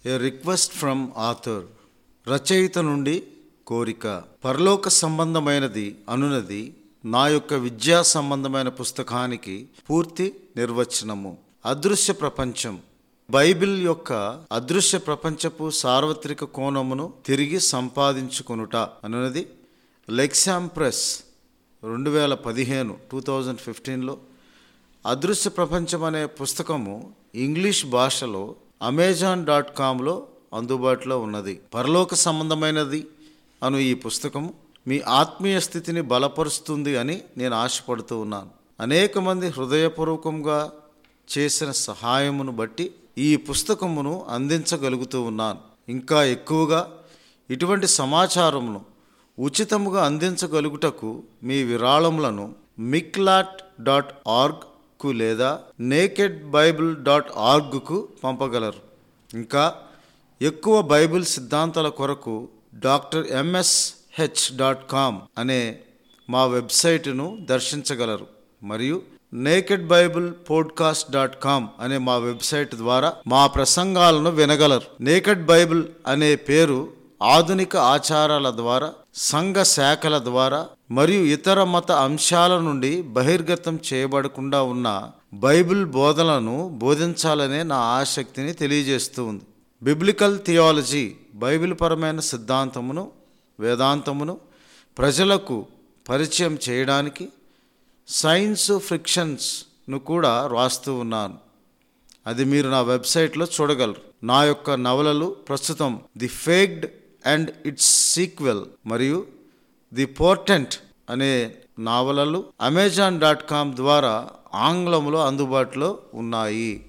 A request from author రచయిత నుండి కోరిక పరలోక సంబంధమైనది అనునది నా యొక్క విద్యా సంబంధమైన పుస్తకానికి పూర్తి నిర్వచనము అదృశ్య ప్రపంచం బైబిల్ యొక్క అదృశ్య ప్రపంచపు సార్వత్రిక కోణమును తిరిగి సంపాదించుకొనుట అనునది లెక్సామ్ ప్రెస్ రెండు వేల పదిహేను టూ థౌజండ్ ఫిఫ్టీన్లో అదృశ్య ప్రపంచం అనే పుస్తకము ఇంగ్లీష్ భాషలో అమెజాన్ డాట్ కామ్లో అందుబాటులో ఉన్నది పరలోక సంబంధమైనది అను ఈ పుస్తకము మీ ఆత్మీయ స్థితిని బలపరుస్తుంది అని నేను ఆశపడుతూ ఉన్నాను అనేక మంది హృదయపూర్వకంగా చేసిన సహాయమును బట్టి ఈ పుస్తకమును అందించగలుగుతూ ఉన్నాను ఇంకా ఎక్కువగా ఇటువంటి సమాచారమును ఉచితముగా అందించగలుగుటకు మీ విరాళములను మిక్లాట్ డాట్ ఆర్గ్కు లేదా నేకెడ్ బైబిల్ డాట్ ఆర్గ్కు పంపగలరు ఇంకా ఎక్కువ బైబిల్ సిద్ధాంతాల కొరకు doctor M S H com అనే మా వెబ్సైటును దర్శించగలరు మరియు naked Bible podcast dot com అనే మా వెబ్సైట్ ద్వారా మా ప్రసంగాలను వినగలరు నేకెడ్ బైబిల్ అనే పేరు ఆధునిక ఆచారాల ద్వారా సంఘ శాఖల ద్వారా మరియు ఇతర మత అంశాల నుండి బహిర్గతం చేయబడకుండా ఉన్న బైబిల్ బోధనలను బోధించాలనే నా ఆసక్తిని తెలియజేస్తూ ఉంది బిబ్లికల్ థియాలజీ బైబిల్ పరమైన సిద్ధాంతమును వేదాంతమును ప్రజలకు పరిచయం చేయడానికి సైన్స్ ఫ్రిక్షన్స్ను కూడా రాస్తూ ఉన్నాను అది మీరు నా వెబ్సైట్లో చూడగలరు నా యొక్క నవలలు ప్రస్తుతం the faked and its sequel మరియు ది పోర్టెంట్ అనే నావలలు అమెజాన్ డాట్ కామ్ ద్వారా ఆంగ్లంలో అందుబాటులో ఉన్నాయి